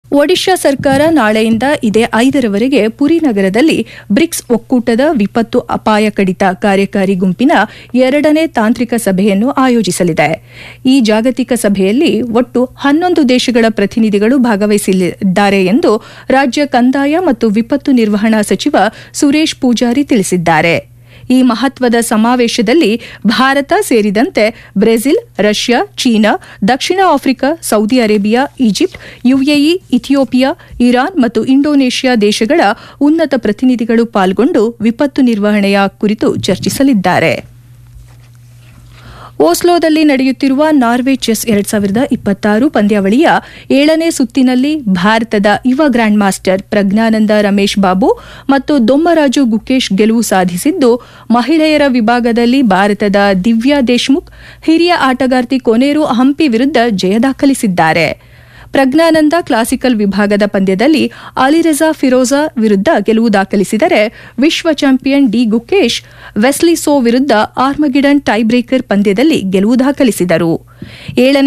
ಒಡಿಶಾ ಸರ್ಕಾರ ನಾಳೆಯಿಂದ ಇದೇ ಐದರವರೆಗೆ ಪುರಿ ನಗರದಲ್ಲಿ ಬ್ರಿಕ್ಸ್ ಒಕ್ಕೂಟದ ವಿಪತ್ತು ಅಪಾಯ ಕಡಿತ ಕಾರ್ಯಕಾರಿ ಗುಂಪಿನ ಎರಡನೇ ತಾಂತ್ರಿಕ ಸಭೆಯನ್ನು ಆಯೋಜಿಸಲಿದೆ ಈ ಜಾಗತಿಕ ಸಭೆಯಲ್ಲಿ ಒಟ್ಟು ಹನ್ನೊಂದು ದೇಶಗಳ ಪ್ರತಿನಿಧಿಗಳು ಭಾಗವಹಿಸಲಿದ್ದಾರೆ ಎಂದು ರಾಜ್ಯ ಕಂದಾಯ ಮತ್ತು ವಿಪತ್ತು ನಿರ್ವಹಣಾ ಸಚಿವ ಸುರೇಶ್ ಪೂಜಾರಿ ತಿಳಿಸಿದ್ದಾರೆ ಈ ಮಹತ್ವದ ಸಮಾವೇಶದಲ್ಲಿ ಭಾರತ ಸೇರಿದಂತೆ ಬ್ರೆಜಿಲ್ ರಷ್ಯಾ ಚೀನಾ ದಕ್ಷಿಣ Africa Saudi Arabia Egypt UAE Ethiopia Iran ಮತ್ತು ಇಂಡೋನೇಷ್ಯಾ ದೇಶಗಳ ಉನ್ನತ ಪ್ರತಿನಿಧಿಗಳು ಪಾಲ್ಗೊಂಡು ವಿಪತ್ತು ನಿರ್ವಹಣೆಯ ಕುರಿತು ಚರ್ಚಿಸಲಿದ್ದಾರೆ ಓಸ್ಲೋದಲ್ಲಿ ನಡೆಯುತ್ತಿರುವ ನಾರ್ವೆ ಚೆಸ್ ಎರಡ್ ಸಾವಿರದ ಇಪ್ಪತ್ತಾರು ಪಂದ್ಯಾವಳಿಯ ಏಳನೇ ಸುತ್ತಿನಲ್ಲಿ ಭಾರತದ ಯುವ ಗ್ರ್ಯಾಂಡ್ ಮಾಸ್ಟರ್ ಪ್ರಜ್ಞಾನಂದ ರಮೇಶ್ ಬಾಬು ಮತ್ತು ದೊಮ್ಮರಾಜು ಗುಕೇಶ್ ಗೆಲುವು ಸಾಧಿಸಿದ್ದು ಮಹಿಳೆಯರ ವಿಭಾಗದಲ್ಲಿ ಭಾರತದ ದಿವ್ಯಾ ದೇಶ್ಮುಖ್ ಹಿರಿಯ ಆಟಗಾರ್ತಿ ಕೊನೇರು ಹಂಪಿ ವಿರುದ್ಧ ಜಯ ದಾಖಲಿಸಿದ್ದಾರೆ ಪ್ರಜ್ಞಾನಂದ ಕ್ಲಾಸಿಕಲ್ ವಿಭಾಗದ ಪಂದ್ಯದಲ್ಲಿ ಅಲಿರಜಾ ಫಿರೋಜಾ ವಿರುದ್ಧ ಗೆಲುವು ದಾಖಲಿಸಿದರೆ ವಿಶ್ವ champion D Gukesh Wesley So ವಿರುದ್ಧ ಆರ್ಮಗಿಡನ್ ಟೈ ಬ್ರೇಕರ್ ಪಂದ್ಯದಲ್ಲಿ ಗೆಲುವು ದಾಖಲಿಸಿದರು ಏಳನೇ